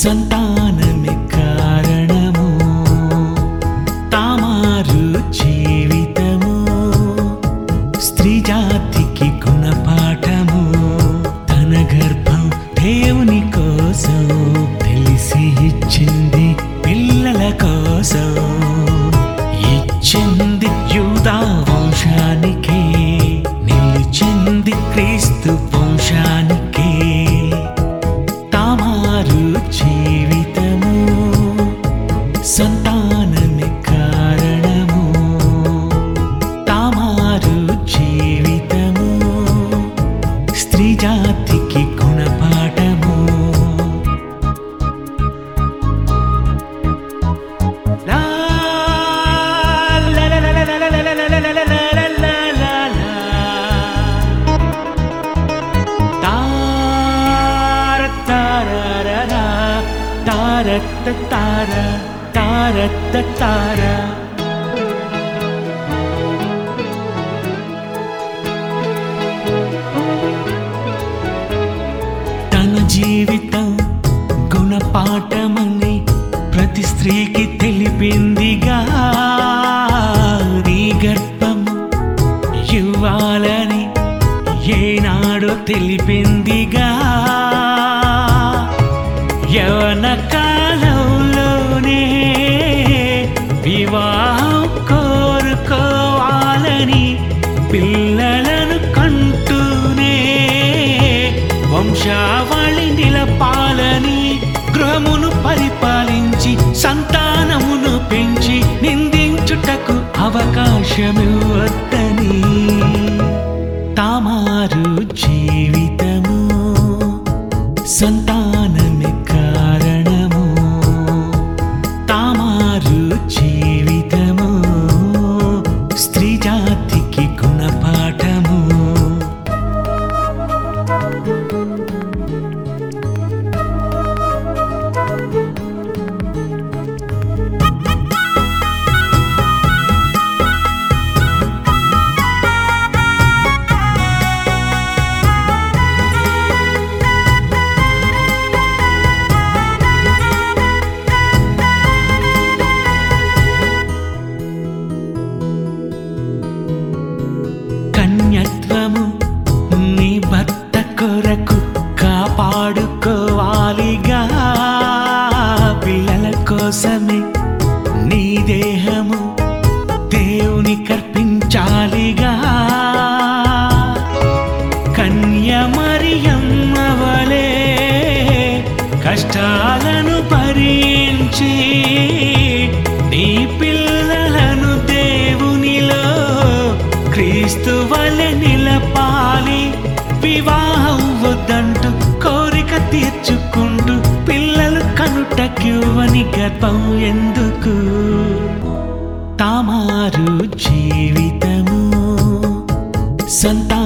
సంతానమే కారణము తామారు జీవితము స్త్రీ జాతికి గుణపాఠము తన గర్భం దేవుని కోసం తెలిసి ఇచ్చింది పిల్లల కోసం ఇచ్చింది యూదా వంశానికే నిలిచింది క్రీస్తు వంశానికే తామారు జీవితము సంతానమే కారణము తామారు జీవితము స్త్రీ జాతికి గుణపాఠము లా లా లా లా లా లా లా లా లా లా లా లా లా లా లా. తార తారరరా, తారత్త తార తారత్త తార తన జీవితం గుణపాఠమని ప్రతి స్త్రీకి తెలిపిందిగా నీ గర్భము ఇవ్వాలని ఏనాడో తెలిపిందిగా యవన కాలంలోనే వివాహం కోరుకోవాలని పిల్లలను కంటూనే వంశావళి నిలపాలని గృహమును పరిపాలించి సంతానమును పెంచి నిందించుటకు అవకాశమివ్వద్దని తామారు జీవితము సంతానమే కారణము తామారు జీవితము స్త్రీ జాతికి గుణపాఠము కన్యత్వము నీ భర్త కొరకు కాపాడుకోవాలిగా పిల్లల కోసమే నీ దేహము దేవుని కర్పించాలిగా కన్య మరియమ్మ వలె కష్టాలను భరించి నీ పిల్లలను దేవునిలో క్రీస్తు వలె నిలపాలి వివాహం వద్దంటూ కోరిక తీర్చుకుంటూ పిల్లలు కనుటక్యువని గర్భం ఎందుకు తామారు జీవితము సంతా